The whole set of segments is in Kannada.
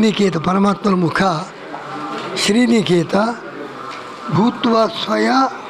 ಶ್ರೀನಿಕೇತ ಪರಮಾತ್ಮನ ಮುಖ ಶ್ರೀನಿಕೇತ ಭೂತ್ವ ಸ್ವಯ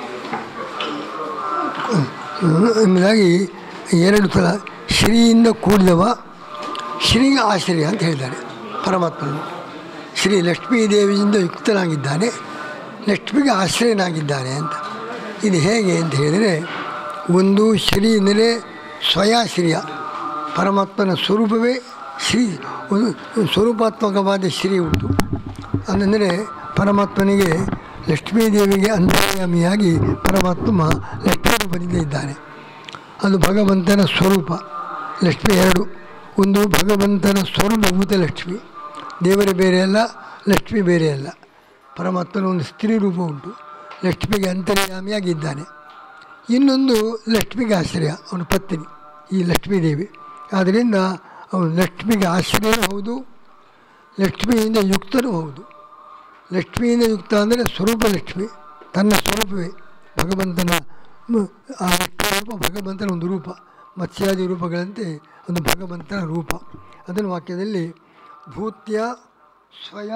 ಎಂಬುದಾಗಿ ಎರಡು ಥರ ಶ್ರೀಯಿಂದ ಕೂಡಿದವ ಶ್ರೀ ಆಶ್ರಯ ಅಂತ ಹೇಳಿದ್ದಾರೆ ಪರಮಾತ್ಮನು ಶ್ರೀ ಲಕ್ಷ್ಮೀ ದೇವಿಯಿಂದ ಯುಕ್ತನಾಗಿದ್ದಾನೆ ಲಕ್ಷ್ಮಿಗೆ ಆಶ್ರಯನಾಗಿದ್ದಾನೆ ಅಂತ ಇದು ಹೇಗೆ ಅಂತ ಹೇಳಿದರೆ ಒಂದು ಶ್ರೀ ಅಂದರೆ ಸ್ವಯಾಶ್ರಯ ಪರಮಾತ್ಮನ ಸ್ವರೂಪವೇ ಶ್ರೀ ಒಂದು ಸ್ವರೂಪಾತ್ಮಕವಾದ ಶ್ರೀ ಉಂಟು ಅಂದರೆ ಪರಮಾತ್ಮನಿಗೆ ಲಕ್ಷ್ಮೀದೇವಿಗೆ ಅಂತರ್ಯಾಮಿಯಾಗಿ ಪರಮಾತ್ಮ ಲಕ್ಷ್ಮೀ ರೂಪದಿಂದ ಇದ್ದಾನೆ ಅದು ಭಗವಂತನ ಸ್ವರೂಪ ಲಕ್ಷ್ಮಿ ಎರಡು ಒಂದು ಭಗವಂತನ ಸ್ವರೂಪಭೂತ ಲಕ್ಷ್ಮಿ ದೇವರ ಬೇರೆ ಅಲ್ಲ ಲಕ್ಷ್ಮಿ ಬೇರೆ ಅಲ್ಲ ಪರಮಾತ್ಮನ ಒಂದು ಸ್ತ್ರೀ ರೂಪ ಉಂಟು ಲಕ್ಷ್ಮಿಗೆ ಅಂತರ್ಯಾಮಿಯಾಗಿದ್ದಾನೆ ಇನ್ನೊಂದು ಲಕ್ಷ್ಮಿಗೆ ಆಶ್ರಯ ಅವನ ಪತ್ನಿ ಈ ಲಕ್ಷ್ಮೀದೇವಿ ಆದ್ದರಿಂದ ಅವನು ಲಕ್ಷ್ಮಿಗೆ ಆಶ್ರಯನೂ ಹೌದು ಲಕ್ಷ್ಮಿಯಿಂದ ಯುಕ್ತನೂ ಹೌದು ಲಕ್ಷ್ಮಿಯಿಂದ ಯುಕ್ತ ಅಂದರೆ ಸ್ವರೂಪ ಲಕ್ಷ್ಮಿ ತನ್ನ ಸ್ವರೂಪವೇ ಭಗವಂತನ ಮ- ಆ ಲಕ್ಷ್ಮಿ ರೂಪ ಭಗವಂತನ ಒಂದು ರೂಪ ಮತ್ಸ್ಯಾದಿ ರೂಪಗಳಂತೆ ಒಂದು ಭಗವಂತನ ರೂಪ ಅದನ್ನು ವಾಕ್ಯದಲ್ಲಿ ಭೂತ್ಯ ಸ್ವಯ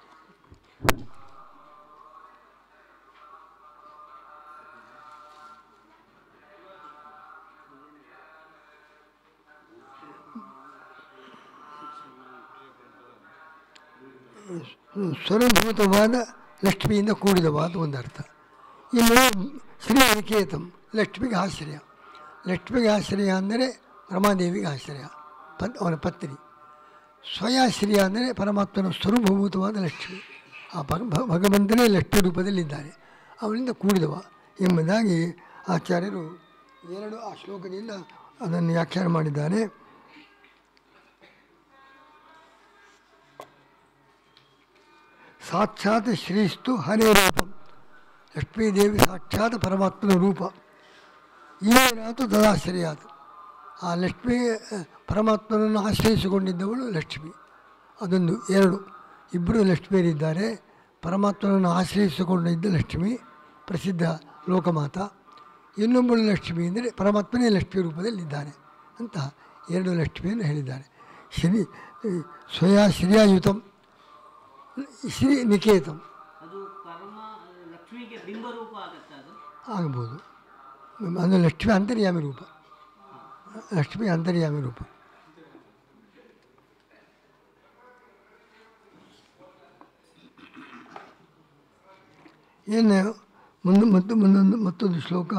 ಸ್ವರಭೂತವಾದ ಲಕ್ಷ್ಮಿಯಿಂದ ಕೂಡಿದವಾದ ಒಂದು ಅರ್ಥ ಇನ್ನು ಶ್ರೀ ನಿಕೇತಂ ಲಕ್ಷ್ಮಿಗೆ ಆಶ್ರಯ ಲಕ್ಷ್ಮಿಗೆ ಆಶ್ರಯ ಅಂದರೆ ರಮಾದೇವಿಗೆ ಆಶ್ರಯ ಪತ್ ಅವನ ಪತ್ನಿ ಸ್ವಯಾಶ್ರಯ ಅಂದರೆ ಪರಮಾತ್ಮನ ಸ್ವರೂಪಭೂತವಾದ ಲಕ್ಷ್ಮಿ ಆ ಭಗ ಭ- ಭಗವಂತನೇ ಲಕ್ಷ್ಮಿ ರೂಪದಲ್ಲಿದ್ದಾನೆ ಅವನಿಂದ ಕೂಡಿದವ ಎಂಬುದಾಗಿ ಆಚಾರ್ಯರು ಎರಡು ಆ ಶ್ಲೋಕದಿಂದ ಅದನ್ನು ವ್ಯಾಖ್ಯಾನ ಮಾಡಿದ್ದಾರೆ ಸಾಕ್ಷಾತ್ ಶ್ರೀಸ್ತು ಹರೇ ರೂಪಂ ಲಕ್ಷ್ಮೀದೇವಿ ಸಾಕ್ಷಾತ್ ಪರಮಾತ್ಮನ ರೂಪ ಏನಾಯಿತು ತದಾಶ್ರಯಾತು ಆ ಲಕ್ಷ್ಮಿ ಅಹ್, ಪರಮಾತ್ಮನನ್ನು ಆಶ್ರಯಿಸಿಕೊಂಡಿದ್ದವಳು ಲಕ್ಷ್ಮಿ ಅದೊಂದು ಎರಡು ಇಬ್ಬರು ಲಕ್ಷ್ಮಿಯರಿದ್ದಾರೆ ಪರಮಾತ್ಮನನ್ನು ಆಶ್ರಯಿಸಿಕೊಂಡಿದ್ದ ಲಕ್ಷ್ಮಿ ಪ್ರಸಿದ್ಧ ಲೋಕಮಾತ ಇನ್ನೊಬ್ಬಳು ಲಕ್ಷ್ಮಿ ಅಂದರೆ ಪರಮಾತ್ಮನೇ ಲಕ್ಷ್ಮಿ ರೂಪದಲ್ಲಿದ್ದಾನೆ ಅಂತ ಎರಡು ಲಕ್ಷ್ಮಿಯನ್ನು ಹೇಳಿದ್ದಾರೆ ಶ್ರೀ ಸ್ವಯ ಶ್ರೀಯಾಯುತಂ ಶ್ರೀ ನಿಕೇತಂ ಅದು ಪರಮ ಲಕ್ಷ್ಮಿಗೆ ಬಿಂಬ ರೂಪ ಆಗತ್ತೆ ಅದು ಆಗ್ಬೋದು ಅದು ಲಕ್ಷ್ಮಿ ಅಂತರ್ಯಾಮಿ ರೂಪ ಲಕ್ಷ್ಮಿ ಅಂತರ್ಯಾಮಿ ರೂಪ ಏನು ಮುಂದೆ ಮತ್ತು ಮುಂದೊಂದು ಮತ್ತೊಂದು ಶ್ಲೋಕ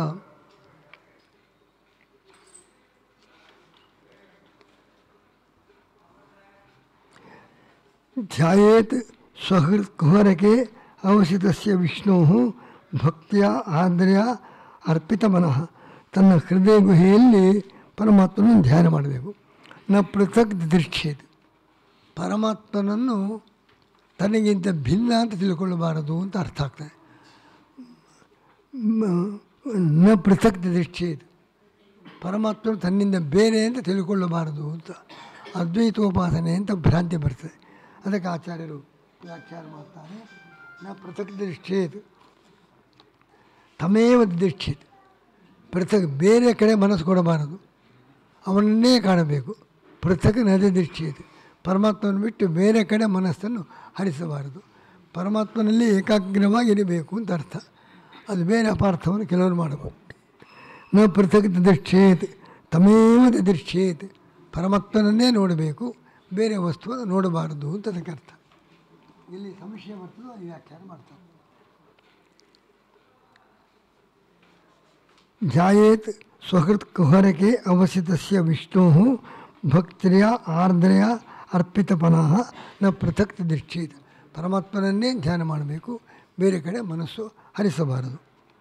ಧ್ಯಾಯೇತ್ ಸ್ವಹೃತ್ ಕುಹರಕೆ ಅವಸಿತಸ್ಯ ವಿಷ್ಣು ಭಕ್ತಿಯ ಆದ್ರ್ಯ ಅರ್ಪಿತ ಮನಃ ತನ್ನ ಹೃದಯ ಗುಹೆಯಲ್ಲಿ ಪರಮಾತ್ಮನನ್ನು ಧ್ಯಾನ ಮಾಡಬೇಕು ನ ಪೃಥಕ್ ದೃಶ್ಯೇತ್ ಪರಮಾತ್ಮನನ್ನು ತನಗಿಂತ ಭಿನ್ನ ಅಂತ ತಿಳ್ಕೊಳ್ಳಬಾರದು ಅಂತ ಅರ್ಥ ಆಗ್ತದೆ ಮ- ನ ಪೃಥಕ್ ದೃಶ್ಯೇತ್ ಪರಮಾತ್ಮನು ತನ್ನಿಂದ ಬೇರೆ ಅಂತ ತಿಳ್ಕೊಳ್ಳಬಾರದು ಅಂತ ಅದ್ವೈತೋಪಾಸನೆ ಅಂತ ಭ್ರಾಂತಿ ಬರ್ತದೆ ಅದಕ್ಕೆ ಆಚಾರ್ಯರು ವ್ಯಾಖ್ಯಾನ ಮಾಡ್ತಾರೆ ನ ಪೃಥಕ್ ದೃಷ್ಟಿಯೇತು ತಮೇವ ದೃಷ್ಟಿಯೇತು ಪೃಥಕ್ ಬೇರೆ ಕಡೆ ಮನಸ್ಸು ಕೊಡಬಾರದು ಅವನನ್ನೇ ಕಾಣಬೇಕು ಪೃಥಕ್ ನದಿ ದೃಷ್ಟಿಯೇತು ಪರಮಾತ್ಮನ ಬಿಟ್ಟು ಬೇರೆ ಕಡೆ ಮನಸ್ಸನ್ನು ಹರಿಸಬಾರದು ಪರಮಾತ್ಮನಲ್ಲಿ ಏಕಾಗ್ರವಾಗಿರಬೇಕು ಅಂತ ಅರ್ಥ ಅದು ಬೇರೆ ಅಪಾರ್ಥವನ್ನು ಕೆಲವರು ಮಾಡಬಹುದು ನ ಪೃಥಕ್ ದೃಶ್ಯೇತ್ ತಮೇವ ದೃಶ್ಯೇತ್ ಪರಮಾತ್ಮನನ್ನೇ ನೋಡಬೇಕು ಬೇರೆ ವಸ್ತುವನ್ನು ನೋಡಬಾರದು ಅಂತ ಅದಕ್ಕೆ ಅರ್ಥ ಇಲ್ಲಿ ಸಂಶಯ ಬರ್ತದೋ ಅಲ್ಲಿ ವ್ಯಾಖ್ಯಾನ ಮಾಡ್ತಾರೆ ಧ್ಯಾಯೇತ್ ಸ್ವಹೃತ್ ಕುಹರಕೆ ಅವಸಿತಸ್ಯ ವಿಷ್ಣು ಭಕ್ತಿಯ ಆರ್ದ್ರೆಯ ಅರ್ಪಿತಪನಃ ನ ಪೃಥಕ್ ದೃಷ್ಟಿಯೇತ್ ಪರಮಾತ್ಮನನ್ನೇ ಧ್ಯಾನ ಮಾಡಬೇಕು ಬೇರೆ ಕಡೆ ಮನಸ್ಸು ಹರಿಸಬಾರದು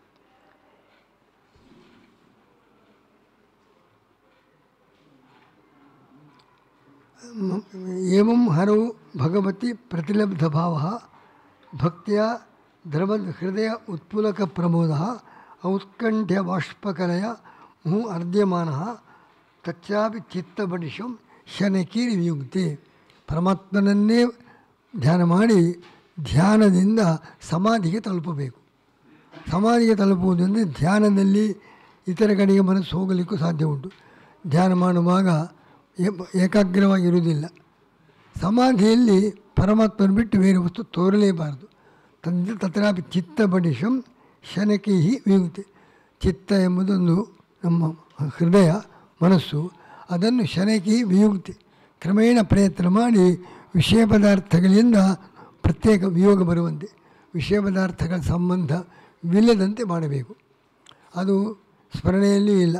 एवं हरौ भगवती प्रतिलब्धभावः भक्त्या द्रवद् हृदय उत्पुलकप्रमोदः औत्कण्ठ्यबाष्पकलया मुहुः अर्ध्यमानः ತಚ್ಚಾಪಿ ಚಿತ್ತಬಡಿಶಂ ಶನಕೀರಿ ವಿಯುಕ್ತಿ ಪರಮಾತ್ಮನನ್ನೇ ಧ್ಯಾನ ಮಾಡಿ ಧ್ಯಾನದಿಂದ ಸಮಾಧಿಗೆ ತಲುಪಬೇಕು ಸಮಾಧಿಗೆ ತಲುಪುವುದೆಂದರೆ ಧ್ಯಾನದಲ್ಲಿ ಇತರ ಕಡೆಗೆ ಮನಸ್ಸು ಹೋಗಲಿಕ್ಕೂ ಸಾಧ್ಯ ಉಂಟು ಧ್ಯಾನ ಮಾಡುವಾಗ ಏ- ಏಕಾಗ್ರವಾಗಿರುವುದಿಲ್ಲ ಸಮಾಧಿಯಲ್ಲಿ ಪರಮಾತ್ಮನ ಬಿಟ್ಟು ಬೇರೆ ವಸ್ತು ತೋರಲೇಬಾರದು ತಂದೆ ತತ್ರಾಪಿ ಚಿತ್ತ ಬಡಿಶಂ ಶನಕಿ ವಿಯುಕ್ತಿ ಚಿತ್ತ ಎಂಬುದೊಂದು ನಮ್ಮ ಹೃದಯ ಮನಸ್ಸು ಅದನ್ನು ಶನಕಿ ವಿಯುಕ್ತಿ ಕ್ರಮೇಣ ಪ್ರಯತ್ನ ಮಾಡಿ ವಿಷಯ ಪದಾರ್ಥಗಳಿಂದ ಪ್ರತ್ಯೇಕ ವಿಯೋಗ ಬರುವಂತೆ ವಿಷಯ ಪದಾರ್ಥಗಳ ಸಂಬಂಧವಿಲ್ಲದಂತೆ ಮಾಡಬೇಕು ಅದು ಸ್ಮರಣೆಯಲ್ಲಿಯೂ ಇಲ್ಲ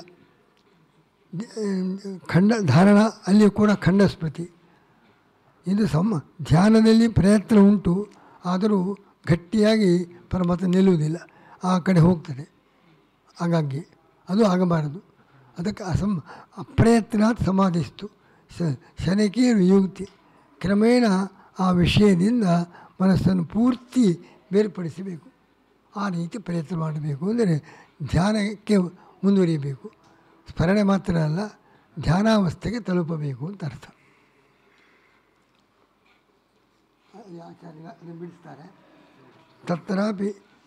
ಖಂಡ ಧಾರಣ ಅಲ್ಲಿಯೂ ಕೂಡ ಖಂಡ ಸ್ಮೃತಿ ಇದು ಸಮ ಧ್ಯಾನದಲ್ಲಿ ಪ್ರಯತ್ನ ಉಂಟು ಆದರೂ ಗಟ್ಟಿಯಾಗಿ ಪರಮಾತ್ಮ ನಿಲ್ಲುವುದಿಲ್ಲ ಆ ಕಡೆ ಹೋಗ್ತದೆ ಹಾಗಾಗಿ ಅದು ಆಗಬಾರದು ಅದಕ್ಕೆ ಅಸಂ ಅಪ್ರಯತ್ನ ಸಮಾಧಿಸ್ತು ಶ ಶನಕಿ ವಿಯುಕ್ತಿ ಕ್ರಮೇಣ ಆ ವಿಷಯದಿಂದ ಮನಸ್ಸನ್ನು ಪೂರ್ತಿ ಬೇರ್ಪಡಿಸಬೇಕು ಆ ರೀತಿ ಪ್ರಯತ್ನ ಮಾಡಬೇಕು ಅಂದರೆ ಧ್ಯಾನಕ್ಕೆ ಮುಂದುವರಿಯಬೇಕು ಸ್ಮರಣೆ ಮಾತ್ರ ಅಲ್ಲ ಧ್ಯಾನಾವಸ್ಥೆಗೆ ತಲುಪಬೇಕು ಅಂತ ಅರ್ಥ ಆಚಾರ್ಯ ಅದನ್ನು ಬಿಡಿಸ್ತಾರೆ ತತ್ರಾಪಿ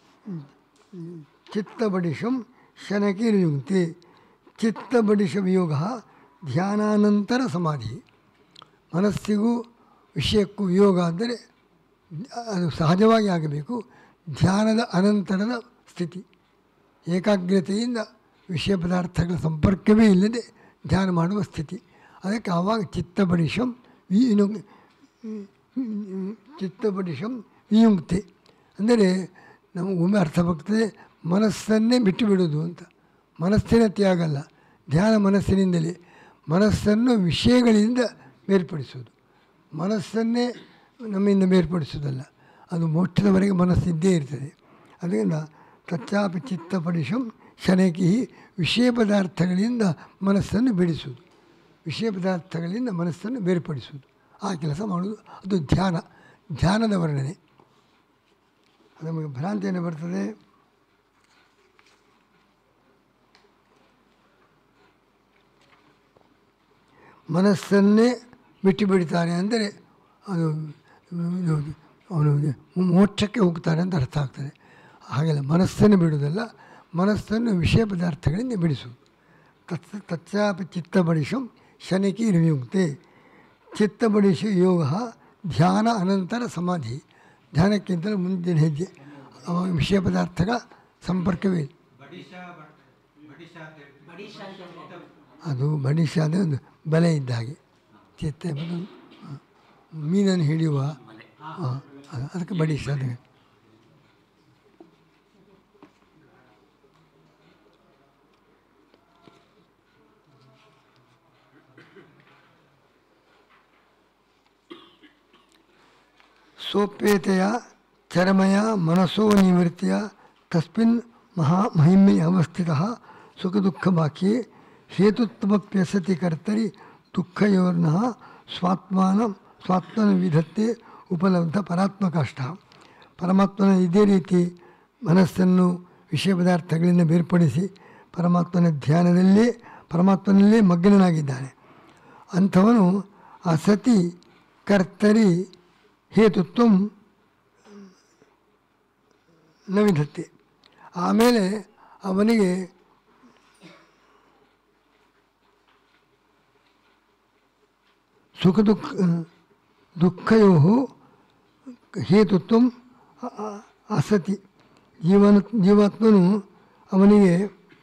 ಚಿತ್ತಬಡಿಶಂ ಶನಕಿರ್ಯುಕ್ತಿ ಚಿತ್ತಬಡಿಶ ವಿಯೋಗ ಧ್ಯಾನಾನಂತರ ಸಮಾಧಿ ಮನಸ್ಸಿಗೂ ವಿಷಯಕ್ಕೂ ವಿಯೋಗ ಅಂದರೆ ಅದು ಸಹಜವಾಗಿ ಆಗಬೇಕು ಧ್ಯಾನದ ಅನಂತರದ ಸ್ಥಿತಿ ಏಕಾಗ್ರತೆಯಿಂದ ವಿಷಯ ಪದಾರ್ಥಗಳ ಸಂಪರ್ಕವೇ ಇಲ್ಲದೆ ಧ್ಯಾನ ಮಾಡುವ ಸ್ಥಿತಿ ಅದಕ್ಕೆ ಆವಾಗ ಚಿತ್ತಬಡಿಶಂ ವೀನು ಚಿತ್ತಬಡಿಶಂ ವಿಯುಕ್ತಿ ಅಂದರೆ ನಮಗೆ ಒಮ್ಮೆ ಅರ್ಥ ಆಗ್ತದೆ ಮನಸ್ಸನ್ನೇ ಬಿಟ್ಟು ಬಿಡೋದು ಅಂತ ಮನಸ್ಸಿನ ತ್ಯಾಗ ಅಲ್ಲ ಧ್ಯಾನ ಮನಸ್ಸಿನಿಂದಲೇ ಮನಸ್ಸನ್ನು ವಿಷಯಗಳಿಂದ ಬೇರ್ಪಡಿಸೋದು ಮನಸ್ಸನ್ನೇ ನಮ್ಮಿಂದ ಬೇರ್ಪಡಿಸೋದಲ್ಲ ಅದು ಮೋಕ್ಷದವರೆಗೆ ಮನಸ್ಸಿದ್ದೇ ಇರ್ತದೆ ಅದರಿಂದ ತಚ್ಚಾಪಿ ಚಿತ್ತಪಡಿಶಂ ಶನಕಿ ವಿಷಯ ಪದಾರ್ಥಗಳಿಂದ ಮನಸ್ಸನ್ನು ಬಿಡಿಸುವುದು ವಿಷಯ ಪದಾರ್ಥಗಳಿಂದ ಮನಸ್ಸನ್ನು ಬೇರ್ಪಡಿಸುವುದು ಆ ಕೆಲಸ ಮಾಡುವುದು ಅದು ಧ್ಯಾನ ಧ್ಯಾನದ ವರ್ಣನೆ ನಮಗೆ ಭ್ರಾಂತಿಯನ್ನು ಬರ್ತದೆ ಮನಸ್ಸನ್ನೇ ಬಿಟ್ಟು ಬಿಡ್ತಾನೆ ಅಂದರೆ ಅದು ಇದು ಅವನು ಮೋಕ್ಷಕ್ಕೆ ಹೋಗ್ತಾನೆ ಅಂತ ಅರ್ಥ ಆಗ್ತದೆ ಹಾಗೆಲ್ಲ ಮನಸ್ಸನ್ನು ಬಿಡುವುದಲ್ಲ ಮನಸ್ಸನ್ನು ವಿಷಯ ಪದಾರ್ಥಗಳಿಂದ ಬಿಡಿಸುವುದು ತತ್ ತಚ್ಚಾಪಿ ಚಿತ್ತಬಡಿಶಂ ಶನಕಿ ನಿಯುಕ್ತೆ ಚಿತ್ತಬಡಿಶ ಯೋಗ ಧ್ಯಾನ ಅನಂತರ ಸಮಾಧಿ ಧ್ಯಾನಕ್ಕಿಂತಲೂ ಮುಂದಿನ ಹೆಜ್ಜೆ ಅವಾಗ ವಿಷಯ ಪದಾರ್ಥಗಳ ಸಂಪರ್ಕವೇ ಇಲ್ಲ ಅದು ಬಡಿಶ ಅಂದರೆ ಒಂದು ಬಲೆ ಇದ್ದ ಹಾಗೆ ಚಿತ್ತ ಎಂಬುದು ಆ, ಮೀನನ್ನು ಹಿಡಿಯುವ ಆ, ಅದು- ಅದಕ್ಕೆ ಬಡಿಶ ಅಂತ ಹೇಳಿ. ಸೋಪ್ಯತೆಯ ಚರಮಯ ಮನಸ್ಸೋ ನಿವೃತ್ತಿಯ ತಸ್ಮಿನ್ ಮಹಾ ಮಹಿಮೆ ಅವಸ್ಥಿತ ಸುಖ ದುಃಖ ಬಾಕ್ಯೆ ಹೇತುತ್ವಪ್ಯಸತಿ ಕರ್ತರಿ ದುಃಖಯೋರ್ನಃ ಸ್ವಾತ್ಮಾನ ಸ್ವಾತ್ಮನ ವಿಧತ್ತೆ ಉಪಲಬ್ಧ ಪರಾತ್ಮಕಾಷ್ಟ ಪರಮಾತ್ಮನ ಇದೇ ರೀತಿ ಮನಸ್ಸನ್ನು ವಿಷಯ ಪದಾರ್ಥಗಳಿಂದ ಬೇರ್ಪಡಿಸಿ ಪರಮಾತ್ಮನ ಧ್ಯಾನದಲ್ಲೇ ಪರಮಾತ್ಮನಲ್ಲೇ ಮಗ್ನನಾಗಿದ್ದಾನೆ ಅಂಥವನು ಅಸತಿ ಕರ್ತರಿ ಹೇತುತ್ವ ನ ವಿಧತ್ತೆ ಆಮೇಲೆ ಅವನಿಗೆ ಸುಖ ದುಃಖ ದುಃಖಯೋ ಹೇತುತ್ವ ಅ- ಅ- ಅಸತಿ ಜೀವನ ಜೀವಾತ್ಮನು ಅವನಿಗೆ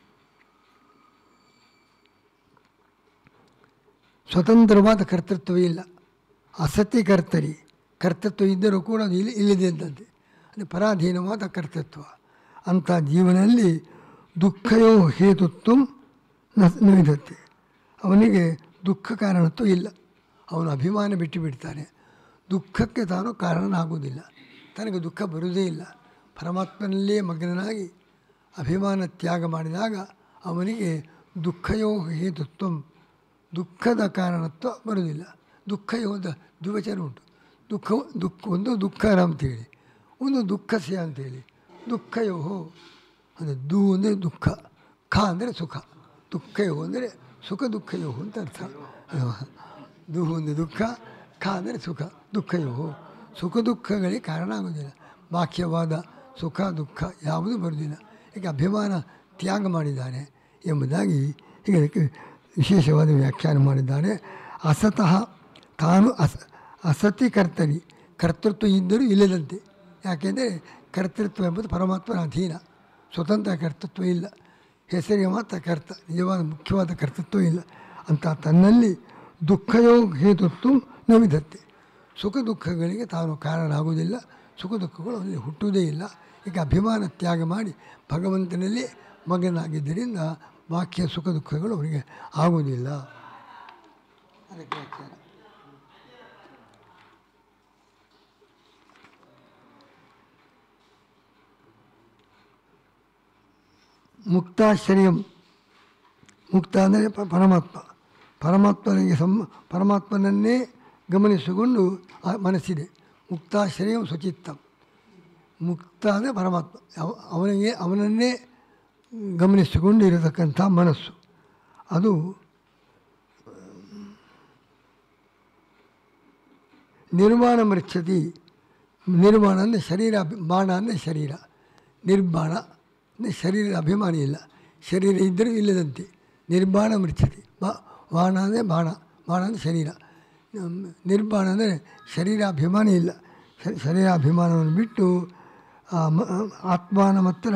ಸ್ವತಂತ್ರವಾದ ಕರ್ತೃತ್ವವೇ ಇಲ್ಲ ಅಸತ್ಯ ಕರ್ತರಿ ಕರ್ತೃತ್ವ ಇದ್ದರೂ ಕೂಡ ಅದು ಇಲ್ಲಿ ಇಲ್ಲದೆ ಇದ್ದಂತೆ ಅದು ಪರಾಧೀನವಾದ ಕರ್ತೃತ್ವ ಅಂಥ ಜೀವನದಲ್ಲಿ ದುಃಖಯೋ ಹೇತುತ್ವ ನ ನ ವಿಧತ್ತೆ ಅವನಿಗೆ ದುಃಖ ಕಾರಣತ್ವ ಇಲ್ಲ ಅವನು ಅಭಿಮಾನ ಬಿಟ್ಟು ಬಿಡ್ತಾನೆ ದುಃಖಕ್ಕೆ ತಾನು ಕಾರಣನಾಗುವುದಿಲ್ಲ ತನಗೆ ದುಃಖ ಬರುವುದೇ ಇಲ್ಲ ಪರಮಾತ್ಮನಲ್ಲೇ ಮಗ್ನನಾಗಿ ಅಭಿಮಾನ ತ್ಯಾಗ ಮಾಡಿದಾಗ ಅವನಿಗೆ ದುಃಖಯೋ ಹೇತುತ್ವ ದುಃಖದ ಕಾರಣತ್ವ ಬರುವುದಿಲ್ಲ ದುಃಖ ಯೋಧ ದ್ವಿವಚನ ಉಂಟು ದುಃಖ ದುಃಖ ಒಂದು ದುಃಖರ ಅಂತೇಳಿ ಒಂದು ದುಃಖಸ್ಯ ಅಂತೇಳಿ ದುಃಖಯೋ ಅಂದರೆ ದು ಅಂದರೆ ದುಃಖ ಖ ಅಂದರೆ ಸುಖ ದುಃಖಯೋ ಅಂದರೆ ಸುಖ ದುಃಖಯೋ ಅಂತ ಅರ್ಥ ದು ಒಂದು ದುಃಖ ಖ ಅಂದರೆ ಸುಖ ದುಃಖಯೋ ಸುಖ ದುಃಖಗಳಿಗೆ ಕಾರಣ ಆಗೋದಿಲ್ಲ ಬಾಹ್ಯವಾದ ಸುಖ ದುಃಖ ಯಾವುದೂ ಬರುವುದಿಲ್ಲ ಈಗ ಅಭಿಮಾನ ತ್ಯಾಗ ಮಾಡಿದ್ದಾನೆ ಎಂಬುದಾಗಿ ಹೀಗೆ ಅದಕ್ಕೆ ವಿಶೇಷವಾದ ವ್ಯಾಖ್ಯಾನ ಮಾಡಿದ್ದಾರೆ ಅಸತಃ ತಾನು ಅಸ ಅಸತಿ ಕರ್ತರಿ ಕರ್ತೃತ್ವ ಇದ್ದರೂ ಇಲ್ಲದಂತೆ ಯಾಕೆಂದರೆ ಕರ್ತೃತ್ವ ಎಂಬುದು ಪರಮಾತ್ಮನ ಅಧೀನ ಸ್ವತಂತ್ರ ಕರ್ತೃತ್ವ ಇಲ್ಲ ಹೆಸರಿಗೆ ಮಾತ್ರ ಕರ್ತ ನಿಜವಾದ ಮುಖ್ಯವಾದ ಕರ್ತೃತ್ವ ಇಲ್ಲ ಅಂತ ತನ್ನಲ್ಲಿ ದುಃಖಯೋಗ ಹೇತುತ್ವ ನವಿದತ್ತೆ ಸುಖ ದುಃಖಗಳಿಗೆ ತಾನು ಕಾರಣನಾಗುವುದಿಲ್ಲ ಸುಖ ದುಃಖಗಳು ಅವನಲ್ಲಿ ಹುಟ್ಟುವುದೇ ಇಲ್ಲ ಈಗ ಅಭಿಮಾನ ತ್ಯಾಗ ಮಾಡಿ ಭಗವಂತನಲ್ಲೇ ಮಗನಾಗಿದ್ದರಿಂದ ಬಾಕಿಯ ಸುಖ ದುಃಖಗಳು ಅವರಿಗೆ ಆಗುವುದಿಲ್ಲ ಅದಕ್ಕೆ ವ್ಯಾಖ್ಯಾನ ಮುಕ್ತಾಶ್ರಯಂ ಮುಕ್ತ ಅಂದರೆ ಪ- ಪರಮಾತ್ಮ ಪರಮಾತ್ಮನಿಗೆ ಸಂ ಪರಮಾತ್ಮನನ್ನೇ ಗಮನಿಸಿಕೊಂಡು ಆ ಮನಸ್ಸಿದೆ ಮುಕ್ತಾಶ್ರಯಂ ಸ್ವಚಿತ್ತಂ ಮುಕ್ತ ಅಂದರೆ ಪರಮಾತ್ಮ ಅವ- ಅವನಿಗೆ ಅವನನ್ನೇ ಗಮನಿಸಿಕೊಂಡು ಇರತಕ್ಕಂಥ ಮನಸ್ಸು ಅದು ನಿರ್ಮಾಣ ಮೃಚ್ಛತಿ ನಿರ್ಮಾಣ ಅಂದರೆ ಶರೀರ ಅಭಿ ಬಾಣ ಅಂದರೆ ಶರೀರ ನಿರ್ಮಾಣ ಅಂದರೆ ಶರೀರದ ಅಭಿಮಾನಿ ಇಲ್ಲ ಶರೀರ ಇದ್ದರೂ ಇಲ್ಲದಂತೆ ನಿರ್ಮಾಣ ಮೃಚ್ಛತಿ ಬಾ ಬಾಣ ಅಂದರೆ ಬಾಣ ಬಾಣ ಅಂದರೆ ಶರೀರ ಹ್ಮ್, ನಿರ್ಮಾಣ ಅಂದರೆ ಶರೀರಾಭಿಮಾನಿ ಇಲ್ಲ ಶ- ಶರೀರಾಭಿಮಾನವನ್ನು ಬಿಟ್ಟು ಆ ಮ- ಆತ್ಮಾನ ಮಾತ್ರ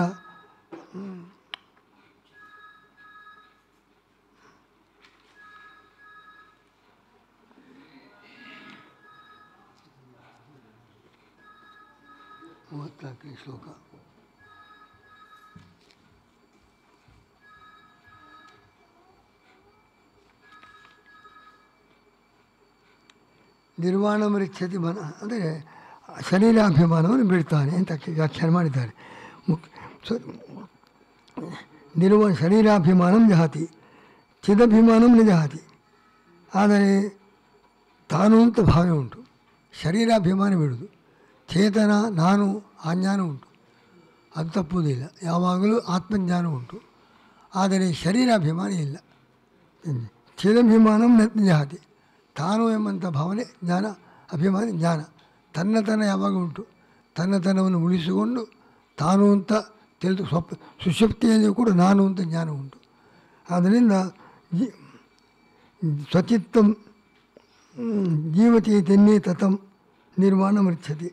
ಮೂವತ್ನಾಲ್ಕನೇ ಶ್ಲೋಕ ನಿರ್ವಾಣ ಮರಿಚ್ಛತಿ ಮನ ಅಂದರೆ ಶರೀರಾಭಿಮಾನವನ್ನು ಬಿಡ್ತಾನೆ ಅಂತ ವ್ಯಾಖ್ಯಾನ ಮಾಡಿದ್ದಾರೆ ಮುಕ್ ಸೊ ನಿರ್ವ ಶರೀರಾಭಿಮಾನಂ ಜಹಾತಿ ಚಿದಭಿಮಾನಂ ನ ಜಹಾತಿ ಆದರೆ ತಾನು ಅಂತ ಭಾವನೆ ಉಂಟು ಶರೀರಾಭಿಮಾನ ಬಿಡುವುದು ಚೇತನ ನಾನು ಆ ಜ್ಞಾನ ಉಂಟು ಅದು ತಪ್ಪುವುದಿಲ್ಲ ಯಾವಾಗಲೂ ಆತ್ಮಜ್ಞಾನ ಉಂಟು ಆದರೆ ಶರೀರಾಭಿಮಾನ ಇಲ್ಲ ಚಿದಭಿಮಾನಂ ನ ಜಾತಿ ತಾನು ಎಂಬಂಥ ಭಾವನೆ ಜ್ಞಾನ ಅಭಿಮಾನಿ ಜ್ಞಾನ ತನ್ನತನ ಯಾವಾಗ ಉಂಟು ತನ್ನತನವನ್ನು ಉಳಿಸಿಕೊಂಡು ತಾನು ಅಂತ ತಿಳಿದು ಸ್ವಪ್ ಸುಷುಪ್ತಿಯಲ್ಲಿಯೂ ಕೂಡ ನಾನು ಅಂತ ಜ್ಞಾನ ಉಂಟು ಆದ್ದರಿಂದ ಜೀ ಸ್ವಚಿತ್ತಂ ಜೀವಚೈತನ್ಯೇ ತತಂ ನಿರ್ವಾಣ ಮೃಚ್ಛತಿ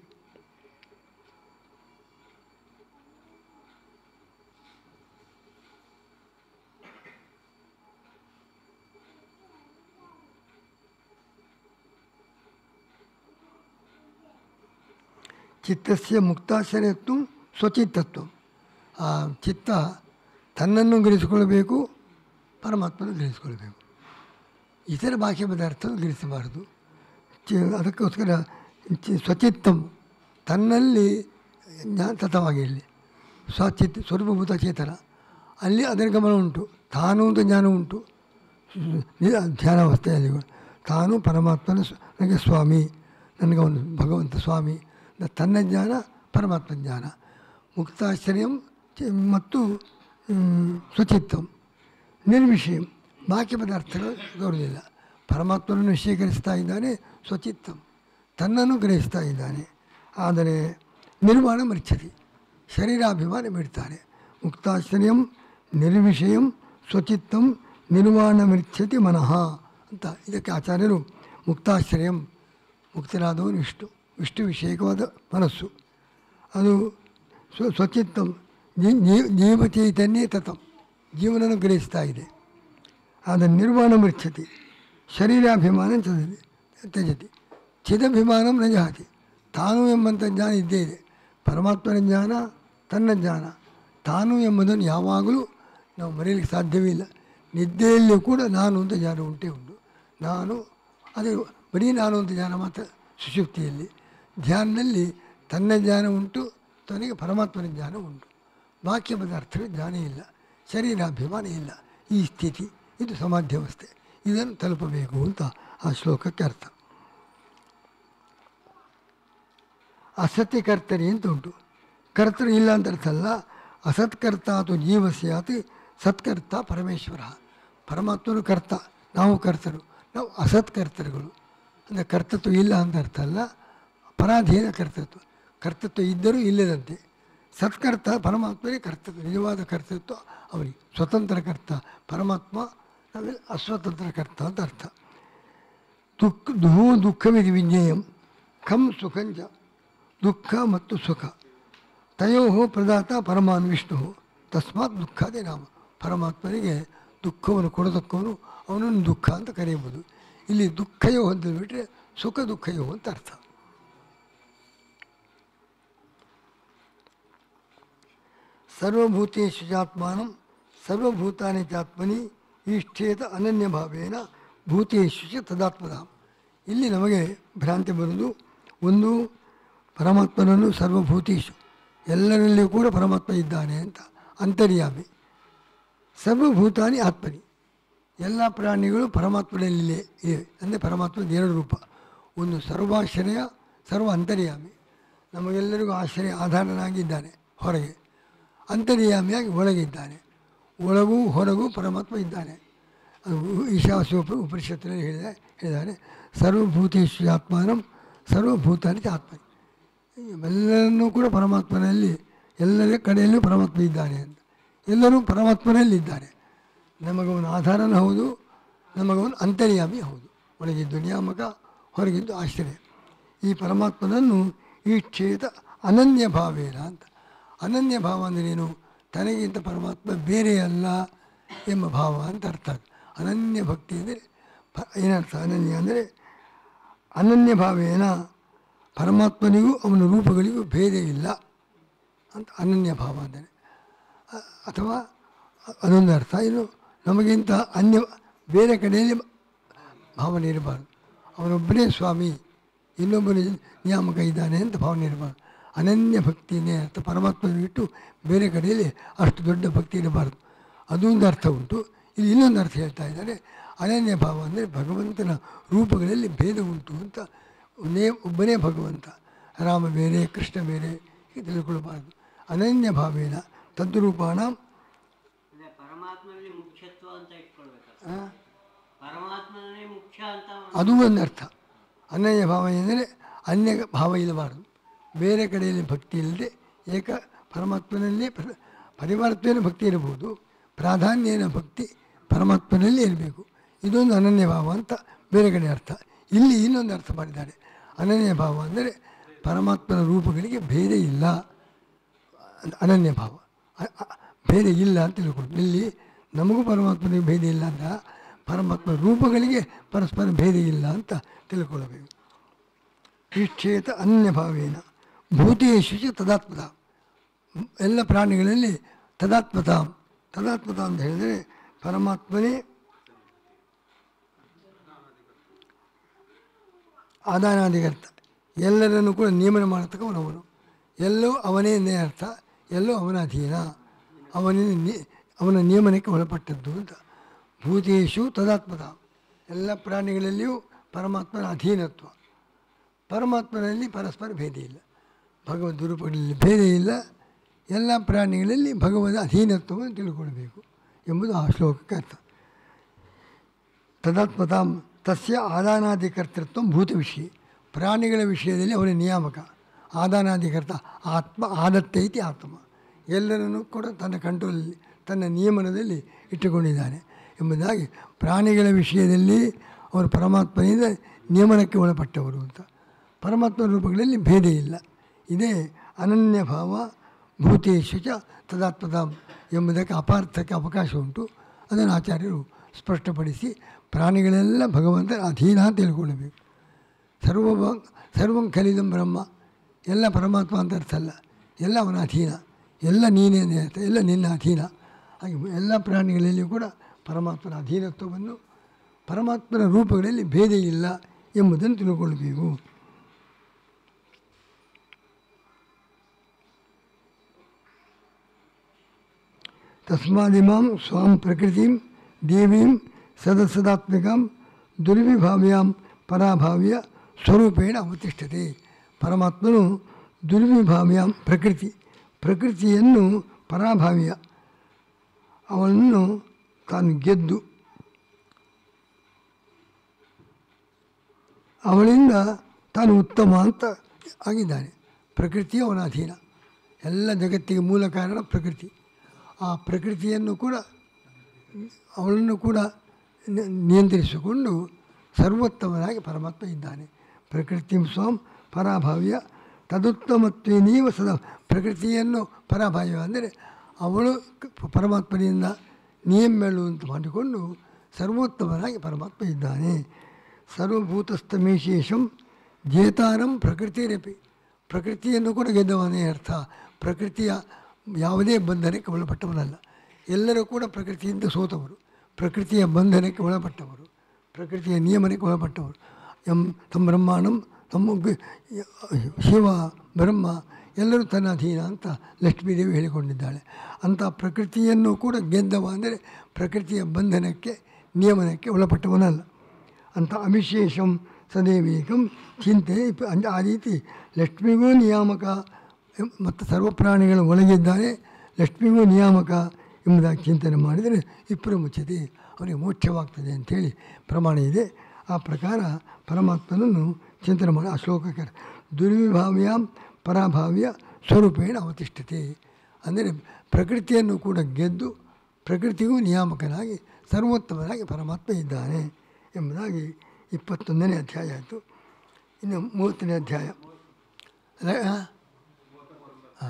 ಚಿತ್ತಸ್ಯ ಮುಕ್ತಾಶ್ರಯತ್ವ ಸ್ವಚಿತ್ತತ್ವ ಆ ಚಿತ್ತ ತನ್ನನ್ನು ಗ್ರಹಿಸಿಕೊಳ್ಳಬೇಕು ಪರಮಾತ್ಮನ ಗ್ರಹಿಸಿಕೊಳ್ಬೇಕು ಇತರ ಬಾಹ್ಯ ಪದಾರ್ಥವನ್ನು ಗ್ರಹಿಸಬಾರದು ಚಿ ಅದಕ್ಕೋಸ್ಕರ ಚಿ ಸ್ವಚಿತ್ತಂ ತನ್ನಲ್ಲಿ ಜ್ಞಾನ ತಥವಾಗಿರಲಿ ಸ್ವಚಿತ್ ಸ್ವರೂಪಭೂತ ಚೇತನ ಅಲ್ಲಿ ಅದರ ಗಮನ ಉಂಟು ತಾನು ಅಂತ ಜ್ಞಾನ ಉಂಟು ನಿ- ಧ್ಯಾನಾವಸ್ಥೆಯಲ್ಲಿ ಕೂಡ. ತಾನು ಪರಮಾತ್ಮನ ಸ್- ನನಗೆ ಸ್ವಾಮಿ ನನಗೆ ಅವನು ಭಗವಂತ ಸ್ವಾಮಿ ನ- ತನ್ನ ಜ್ಞಾನ ಪರಮಾತ್ಮ ಜ್ಞಾನ ಮುಕ್ತಾಶ್ಚರ್ಯಂ ಚ- ಮತ್ತು ಮ್, ಸ್ವಚಿತ್ತಂ ನಿರ್ವಿಷಯಂ ಬಾಕಿ ಪದಾರ್ಥಗಳು ಗೌರವಿಲ್ಲ ಪರಮಾತ್ಮನನ್ನು ವಿಷಯೀಕರಿಸ್ತಾ ಇದ್ದಾನೆ ಸ್ವಚಿತ್ತಂ ತನ್ನನ್ನು ಗ್ರಹಿಸ್ತಾ ಇದ್ದಾನೆ ಆದರೆ ನಿರ್ಮಾಣ ಮರ್ಚತಿ ಶರೀರಾಭಿಮಾನ ಬಿಡ್ತಾರೆ ಮುಕ್ತಾಶ್ಚರ್ಯಂ ನಿರ್ವಿಷಯಂ ಸ್ವಚಿತ್ತಂ ನಿರ್ವಾಣ ಮಿರ್ಚ್ಯತಿ ಮನಃ ಅಂತ ಇದಕ್ಕೆ ಆಚಾರ್ಯರು ಮುಕ್ತಾಶ್ಚರ್ಯಂ ಮುಕ್ತನಾದವನು ವಿಷ್ಣು ವಿಷ್ಣು ವಿಷಯಕವಾದ ಮನಸ್ಸು ಅದು ಸ್ವ ಸ್ವಚಿತ್ತಂ ಜೀ- ಜೀ- ಜೀವಚೈತನ್ಯೇ ತತಂ ಜೀವನನ್ನು ಗ್ರಹಿಸ್ತಾ ಇದೆ ಆದರೆ ನಿರ್ವಾಣ ಮೃಚ್ಛತಿ ಶರೀರಾಭಿಮಾನ ತ್ಯಜತಿ ತ್ಯಜತಿ ಚಿದಭಿಮಾನಂ ನ ಜಹತಿ ತಾನು ಎಂಬಂಥ ಜ್ಞಾನ ಇದ್ದೇ ಇದೆ ಪರಮಾತ್ಮನ ಜ್ಞಾನ ತನ್ನ ಜ್ಞಾನ ತಾನು ಎಂಬುದನ್ನು ಯಾವಾಗಲೂ ನಾವು ಮರೆಯಲಿಕ್ಕೆ ಸಾಧ್ಯವೇ ಇಲ್ಲ ನಿದ್ದೆಯಲ್ಲಿಯೂ ಕೂಡ ನಾನು ಅಂತ ಜ್ಞಾನ ಉಂಟೇ ಉಂಟು ನಾನು ಅದೇ ಬರೀ ನಾನು ಅಂತ ಜ್ಞಾನ ಮಾತ್ರ ಸುಷುಪ್ತಿಯಲ್ಲಿ ಧ್ಯಾನದಲ್ಲಿ ತನ್ನ ಜ್ಞಾನ ಉಂಟು ತನಗೆ ಪರಮಾತ್ಮನ ಜ್ಞಾನ ಉಂಟು ಬಾಕ್ಯ ಪದಾರ್ಥಗಳ ಜ್ಞಾನ ಇಲ್ಲ ಶರೀರಾಭಿಮಾನ ಇಲ್ಲ ಈ ಸ್ಥಿತಿ ಇದು ಸಮಾಧ್ಯವಸ್ಥೆ ಇದನ್ನು ತಲುಪಬೇಕು ಅಂತ ಆ ಶ್ಲೋಕಕ್ಕೆ ಅರ್ಥ ಅಸತ್ಯ ಕರ್ತರಿ ಅಂತ ಉಂಟು ಕರ್ತರು ಇಲ್ಲ ಅಂತ ಅರ್ಥ ಅಲ್ಲ ಅಸತ್ಕರ್ತ ಅಥವಾ ಜೀವ ಸ್ಯಾತ್ ಸತ್ಕರ್ತ ಪರಮೇಶ್ವರ ಪರಮಾತ್ಮನು ಕರ್ತ ನಾವು ಕರ್ತರು ನಾವು ಅಸತ್ಕರ್ತರುಗಳು ಅಂದರೆ ಕರ್ತೃತ್ವ ಇಲ್ಲ ಅಂತ ಅರ್ಥ ಅಲ್ಲ ಪರಾಧೀನ ಕರ್ತೃತ್ವ ಕರ್ತೃತ್ವ ಇದ್ದರೂ ಇಲ್ಲದಂತೆ ಸತ್ಕರ್ತ ಪರಮಾತ್ಮನೇ ಕರ್ತೃತ್ವ ನಿಜವಾದ ಕರ್ತೃತ್ವ ಅವನಿಗೆ ಸ್ವತಂತ್ರ ಕರ್ತ ಪರಮಾತ್ಮ ಆಮೇಲೆ ಅಸ್ವತಂತ್ರ ಕರ್ತ ಅಂತ ಅರ್ಥ ದುಃಖ ದುಃಖ ದುಃಖವಿದು ವಿಜ್ಞೇಯಂ ಖಂ ಸುಖಂಚ ದುಃಖ ಮತ್ತು ಸುಖ ತಯೋ ಪ್ರದಾತ ಪರಮಾನ್ ವಿಷ್ಣು ತಸ್ಮಾತ್ ದುಃಖಾದೇ ನಾಮ ಪರಮಾತ್ಮನಿಗೆ ದುಃಖವನ್ನು ಕೊಡತಕ್ಕವನು ಅವನನ್ನು ದುಃಖ ಅಂತ ಕರೆಯಬಹುದು ಇಲ್ಲಿ ದುಃಖಯೋ ಅಂತ ಬಿಟ್ಟರೆ ಸುಖ ದುಃಖಯೋ ಅಂತ ಅರ್ಥ ಸರ್ವಭೂತೇಶು ಚಾತ್ಮಾನಂ ಸರ್ವಭೂತಾನಿ ಚಾತ್ಮನಿ ಈಷ್ಠೇತ ಅನನ್ಯ ಭಾವೇನ ಭೂತೇಶು ಚ ತದಾತ್ಮದ ಇಲ್ಲಿ ನಮಗೆ ಭ್ರಾಂತಿ ಬರುವುದು ಒಂದು ಪರಮಾತ್ಮನನ್ನು ಸರ್ವಭೂತೇಶು ಎಲ್ಲರಲ್ಲಿಯೂ ಕೂಡ ಪರಮಾತ್ಮ ಇದ್ದಾನೆ ಅಂತ ಅಂತರ್ಯಾಮಿ ಸರ್ವಭೂತಾನಿ ಆತ್ಮನಿ ಎಲ್ಲ ಪ್ರಾಣಿಗಳು ಪರಮಾತ್ಮನಲ್ಲಿಯೇ ಇವೆ ಅಂದರೆ ಪರಮಾತ್ಮದ ಎರಡು ರೂಪ ಒಂದು ಸರ್ವಾಶ್ರಯ ಸರ್ವ ಅಂತರ್ಯಾಮಿ ನಮಗೆಲ್ಲರಿಗೂ ಆಶ್ರಯ ಆಧಾರನಾಗಿದ್ದಾನೆ ಹೊರಗೆ ಅಂತರ್ಯಾಮಿಯಾಗಿ ಒಳಗಿದ್ದಾನೆ ಒಳಗೂ ಹೊರಗೂ ಪರಮಾತ್ಮ ಇದ್ದಾನೆ ಅದು ಈಶಾವಾಸ್ಯ ಉಪ ಉಪನಿಷತ್ತಿನಲ್ಲಿ ಹೇಳಿದ ಹೇಳಿದ್ದಾರೆ ಸರ್ವಭೂತೇಶು ಆತ್ಮಾನಂ ಸರ್ವಭೂತಾನಿ ಆತ್ಮ ಎಲ್ಲರನ್ನೂ ಕೂಡ ಪರಮಾತ್ಮನಲ್ಲಿ ಎಲ್ಲರ ಕಡೆಯಲ್ಲೂ ಪರಮಾತ್ಮ ಇದ್ದಾನೆ ಅಂತ ಎಲ್ಲರೂ ಪರಮಾತ್ಮನಲ್ಲಿದ್ದಾರೆ ನಮಗವನು ಆಧಾರನೂ ಹೌದು ನಮಗವನು ಅಂತರ್ಯಾಮಿ ಹೌದು ಒಳಗಿದ್ದು ನಿಯಾಮಕ ಹೊರಗಿದ್ದು ಆಶ್ರಯ ಈ ಪರಮಾತ್ಮನನ್ನು ಈ ಕ್ಷೇತ ಅನನ್ಯ ಭಾವೇನ ಅಂತ ಅನನ್ಯ ಭಾವ ಅಂದ್ರೇನು ತನಗಿಂತ ಪರಮಾತ್ಮ ಬೇರೆ ಅಲ್ಲ ಎಂಬ ಭಾವ ಅಂತ ಅರ್ಥ ಅನನ್ಯ ಭಕ್ತಿ ಅಂದರೆ ಪ ಏನರ್ಥ ಅನನ್ಯ ಅಂದರೆ ಅನನ್ಯ ಭಾವೇನ ಪರಮಾತ್ಮನಿಗೂ ಅವನ ರೂಪಗಳಿಗೂ ಭೇದ ಇಲ್ಲ ಅಂತ ಅನನ್ಯ ಭಾವ ಅಂದರೆ ಅ- ಅಥವಾ ಅದೊಂದು ಅರ್ಥ ಇನ್ನು ನಮಗಿಂತ ಅನ್ಯ ಬೇರೆ ಕಡೆಯಲ್ಲಿ ಭಾವನೆ ಇರಬಾರ್ದು ಅವನೊಬ್ಬನೇ ಸ್ವಾಮಿ ಇನ್ನೊಬ್ಬನ ನಿಯಾಮಕ ಇದ್ದಾನೆ ಅಂತ ಭಾವನೆ ಇರಬಾರ್ದು ಅನನ್ಯ ಭಕ್ತಿನೇ ಅರ್ಥ ಪರಮಾತ್ಮನ ಬಿಟ್ಟು ಬೇರೆ ಕಡೆಯಲ್ಲಿ ಅಷ್ಟು ದೊಡ್ಡ ಭಕ್ತಿ ಇರಬಾರ್ದು ಅದೊಂದು ಅರ್ಥ ಉಂಟು ಇಲ್ಲಿ ಇನ್ನೊಂದು ಅರ್ಥ ಹೇಳ್ತಾ ಇದ್ದಾರೆ ಅನನ್ಯ ಭಾವ ಅಂದರೆ ಭಗವಂತನ ರೂಪಗಳಲ್ಲಿ ಭೇದ ಉಂಟು ಅಂತ ಒಂದೇ ಒಬ್ಬನೇ ಭಗವಂತ ರಾಮ ಬೇರೆ ಕೃಷ್ಣ ಬೇರೆ ಹೀಗೆ ತಿಳ್ಕೊಳ್ಬಾರ್ದು ಅನನ್ಯ ಭಾವೇನ ತದ್ರೂಪಾಣ ಅಂದ್ರೆ ಪರಮಾತ್ಮನಲ್ಲಿ ಮುಖ್ಯತ್ವ ಅಂತ ಇಟ್ಕೊಳ್ಬೇಕು ಆ, ಪರಮಾತ್ಮನೇ ಮುಖ್ಯ ಅಂತ ಅದು ಒಂದು ಅರ್ಥ ಅನನ್ಯ ಭಾವ ಎಂದರೆ ಅನ್ಯ ಭಾವ ಇರಬಾರದು ಬೇರೆ ಕಡೆಯಲ್ಲಿ ಭಕ್ತಿ ಇಲ್ಲದೆ ಏಕ ಪರಮಾತ್ಮನಲ್ಲೇ ಪ್ರ ಪರಿವರ್ತನೆ ಭಕ್ತಿ ಇರಬಹುದು ಪ್ರಾಧಾನ್ಯನ ಭಕ್ತಿ ಪರಮಾತ್ಮನಲ್ಲೇ ಇರಬೇಕು ಇದೊಂದು ಅನನ್ಯ ಭಾವ ಅಂತ ಬೇರೆ ಕಡೆ ಅರ್ಥ ಇಲ್ಲಿ ಇನ್ನೊಂದು ಅರ್ಥ ಮಾಡಿದ್ದಾರೆ ಅನನ್ಯ ಭಾವ ಅಂದರೆ ಪರಮಾತ್ಮನ ರೂಪಗಳಿಗೆ ಭೇದ ಇಲ್ಲ ಅಂತ ಅನನ್ಯ ಭಾವ ಅ- ಅ- ಭೇದ ಇಲ್ಲ ಅಂತ ತಿಳ್ಕೊಂಡು ಇಲ್ಲಿ ನಮಗೂ ಪರಮಾತ್ಮನಿಗೆ ಭೇದ ಇಲ್ಲ ಅಂತ ಪರಮಾತ್ಮ ರೂಪಗಳಿಗೆ ಪರಸ್ಪರ ಭೇದ ಇಲ್ಲ ಅಂತ ತಿಳ್ಕೊಳ್ಳಬೇಕು ಈಕ್ಷೇತ ಅನ್ಯ ಭಾವೇನ ಭೂತೇಶು ಚ ತದಾತ್ಮತ ಎಲ್ಲ ಪ್ರಾಣಿಗಳಲ್ಲಿ ತದಾತ್ಮತ ತದಾತ್ಮತ ಅಂತ ಹೇಳಿದರೆ ಪರಮಾತ್ಮನೇ ಆದಾನಾದಿಗರ್ತ ಎಲ್ಲರನ್ನು ಕೂಡ ನಿಯಮನ ಮಾಡತಕ್ಕವನವನು ಎಲ್ಲೋ ಅವನೇ ಎಂದೇ ಅರ್ಥ ಎಲ್ಲೋ ಅವನ ಅಧೀನ ಅವನಿಂದ ನಿ ಅವನ ನಿಯಮನಕ್ಕೆ ಒಳಪಟ್ಟದ್ದು ಅಂತ ಭೂತೇಶು ತದಾತ್ಮತ ಎಲ್ಲ ಪ್ರಾಣಿಗಳಲ್ಲಿಯೂ ಪರಮಾತ್ಮನ ಅಧೀನತ್ವ ಪರಮಾತ್ಮನಲ್ಲಿ ಪರಸ್ಪರ ಭೇದ ಇಲ್ಲ ಭಗವದ್ ರೂಪಗಳಲ್ಲಿ ಭೇದ ಇಲ್ಲ ಎಲ್ಲ ಪ್ರಾಣಿಗಳಲ್ಲಿ ಭಗವದ ಅಧೀನತ್ವವನ್ನು ತಿಳ್ಕೊಳ್ಬೇಕು ಎಂಬುದು ಆ ಶ್ಲೋಕಕ್ಕೆ ಅರ್ಥ ತದಾತ್ಮತಾಂ ತಸ್ಯ ಆದಾನಾದಿಕರ್ತೃತ್ವ ಭೂತ ವಿಷಯ ಪ್ರಾಣಿಗಳ ವಿಷಯದಲ್ಲಿ ಅವನ ನಿಯಾಮಕ ಆದಾನಾದಿಕರ್ತ ಆತ್ಮ ಆದತ್ತೈತಿ ಆತ್ಮ ಎಲ್ಲರನ್ನೂ ಕೂಡ ತನ್ನ ಕಂಟ್ರೋಲಲ್ಲಿ ತನ್ನ ನಿಯಮನದಲ್ಲಿ ಇಟ್ಟುಕೊಂಡಿದ್ದಾನೆ ಎಂಬುದಾಗಿ ಪ್ರಾಣಿಗಳ ವಿಷಯದಲ್ಲಿ ಅವರು ಪರಮಾತ್ಮನಿಂದ ನಿಯಮನಕ್ಕೆ ಒಳಪಟ್ಟವರು ಅಂತ ಪರಮಾತ್ಮ ರೂಪಗಳಲ್ಲಿ ಭೇದ ಇಲ್ಲ ಇದೇ ಅನನ್ಯ ಭಾವ ಭೂತೇಶು ಚ ತದಾತ್ಮತಾಂ ಎಂಬುದಕ್ಕೆ ಅಪಾರ್ಥಕ್ಕೆ ಅವಕಾಶ ಉಂಟು ಅದನ್ನು ಆಚಾರ್ಯರು ಸ್ಪಷ್ಟಪಡಿಸಿ ಪ್ರಾಣಿಗಳೆಲ್ಲ ಭಗವಂತನ ಅಧೀನ ಅಂತ ತಿಳ್ಕೊಳ್ಬೇಕು ಸರ್ವ ಸರ್ವಂ ಖಲಿದಂ ಬ್ರಹ್ಮ ಎಲ್ಲ ಪರಮಾತ್ಮ ಅಂತ ಅರ್ಥ ಅಲ್ಲ ಎಲ್ಲ ಅವನ ಅಧೀನ ಎಲ್ಲ ನೀನೇ ಅಂತ ಅರ್ಥ ಎಲ್ಲ ನಿನ್ನ ಅಧೀನ ಹಾಗೆ ಎಲ್ಲ ಪ್ರಾಣಿಗಳಲ್ಲಿಯೂ ಕೂಡ ಪರಮಾತ್ಮನ ಅಧೀನತ್ವವನ್ನು ಪರಮಾತ್ಮನ ರೂಪಗಳಲ್ಲಿ ಭೇದ ಇಲ್ಲ ಎಂಬುದನ್ನು ತಿಳ್ಕೊಳ್ಬೇಕು ತಸ್ಮಾದಿಮಾಂ ಸ್ವಾಂ ಪ್ರಕೃತಿಂ ದೇವೀಂ ಸದಸದಾತ್ಮಕಂ ದುರ್ವಿಭಾವ್ಯಾಂ ಪರಾಭಾವ್ಯ ಸ್ವರೂಪೇಣ ಅವತಿಷ್ಠತೆ ಪರಮಾತ್ಮನು ದುರ್ವಿಭಾವ್ಯಾಂ ಪ್ರಕೃತಿ ಪ್ರಕೃತಿಯನ್ನು ಪರಾಭಾವ್ಯ ಅವಳನ್ನು ತಾನು ಗೆದ್ದು ಅವಳಿಂದ ತಾನು ಉತ್ತಮ ಅಂತ ಆಗಿದ್ದಾನೆ ಪ್ರಕೃತಿ ಅವನ ಅಧೀನ ಎಲ್ಲ ಜಗತ್ತಿಗೆ ಮೂಲ ಕಾರಣ ಪ್ರಕೃತಿ ಆ ಪ್ರಕೃತಿಯನ್ನು ಕೂಡ ಅವಳನ್ನು ಕೂಡ ನಿ- ನಿಯಂತ್ರಿಸಿಕೊಂಡು ಸರ್ವೋತ್ತಮನಾಗಿ ಪರಮಾತ್ಮ ಇದ್ದಾನೆ ಪ್ರಕೃತಿ ಸ್ವಾಂ ಪರಾಭಾವ್ಯ ತದುತ್ತಮತ್ವೇನೀವ ಸದಾ ಪ್ರಕೃತಿಯನ್ನು ಪರಾಭಾವ್ಯ ಅಂದರೆ ಅವಳು ಕ- ಪರಮಾತ್ಮನಿಂದ ನಿಯಮೇಳುವಂತೆ ಮಾಡಿಕೊಂಡು ಸರ್ವೋತ್ತಮನಾಗಿ ಪರಮಾತ್ಮ ಇದ್ದಾನೆ ಸರ್ವಭೂತಸ್ಥಮೇಶೇಷಂ ಜೇತಾರಂ ಪ್ರಕೃತಿರಪಿ ಪ್ರಕೃತಿಯನ್ನು ಕೂಡ ಗೆದ್ದವನೇ ಅರ್ಥ ಪ್ರಕೃತಿಯ ಯಾವುದೇ ಬಂಧನಕ್ಕೆ ಒಳಪಟ್ಟವನಲ್ಲ ಎಲ್ಲರೂ ಕೂಡ ಪ್ರಕೃತಿಯಿಂದ ಸೋತವರು ಪ್ರಕೃತಿಯ ಬಂಧನಕ್ಕೆ ಒಳಪಟ್ಟವರು ಪ್ರಕೃತಿಯ ನಿಯಮನಕ್ಕೆ ಒಳಪಟ್ಟವರು ಎಂ ತಮ್ಮ ಬ್ರಹ್ಮಾಂಡಂ ತಮ್ಮ ಗ- ಶಿವ ಬ್ರಹ್ಮ ಎಲ್ಲರೂ ತನ್ನ ಅಧೀನ ಅಂತ ಲಕ್ಷ್ಮೀದೇವಿ ಹೇಳಿಕೊಂಡಿದ್ದಾಳೆ ಅಂಥ ಪ್ರಕೃತಿಯನ್ನು ಕೂಡ ಗೆದ್ದವ ಅಂದರೆ ಪ್ರಕೃತಿಯ ಬಂಧನಕ್ಕೆ ನಿಯಮನಕ್ಕೆ ಒಳಪಟ್ಟವನಲ್ಲ ಅಂತ ಅವಿಶೇಷಂ ಸದೇವೇಕಂ ಚಿಂತೆ ಇಪ್ಪ- ಅಂದ ಆ ರೀತಿ ಲಕ್ಷ್ಮಿಗೂ ನಿಯಾಮಕ ಎಂ- ಮತ್ತು ಸರ್ವ ಪ್ರಾಣಿಗಳ ಒಳಗಿದ್ದಾರೆ ಲಕ್ಷ್ಮಿಗೂ ನಿಯಾಮಕ ಎಂಬುದಾಗಿ ಚಿಂತನೆ ಮಾಡಿದರೆ ಇಬ್ಬರು ಮುಚ್ಚತಿ ಅವನಿಗೆ ಮೋಕ್ಷವಾಗ್ತದೆ ಅಂಥೇಳಿ ಪ್ರಮಾಣ ಇದೆ ಆ ಪ್ರಕಾರ ಪರಮಾತ್ಮನನ್ನು ಚಿಂತನೆ ಮಾಡಿ ಆ ಶ್ಲೋಕಕ್ಕೆ ದುರ್ವಿಭಾವ್ಯ ಪರಾಭಾವ್ಯ ಸ್ವರೂಪೇಣ ಅವತಿಷ್ಠತೆ ಅಂದರೆ ಪ್ರಕೃತಿಯನ್ನು ಕೂಡ ಗೆದ್ದು ಪ್ರಕೃತಿಗೂ ನಿಯಾಮಕನಾಗಿ ಸರ್ವೋತ್ತಮನಾಗಿ ಪರಮಾತ್ಮ ಇದ್ದಾನೆ ಎಂಬುದಾಗಿ ಇಪ್ಪತ್ತೊಂದನೇ ಅಧ್ಯಾಯ ಆಯಿತು ಇನ್ನು ಮೂವತ್ತನೇ ಅಧ್ಯಾಯ ಲ- ಆ? ಆ.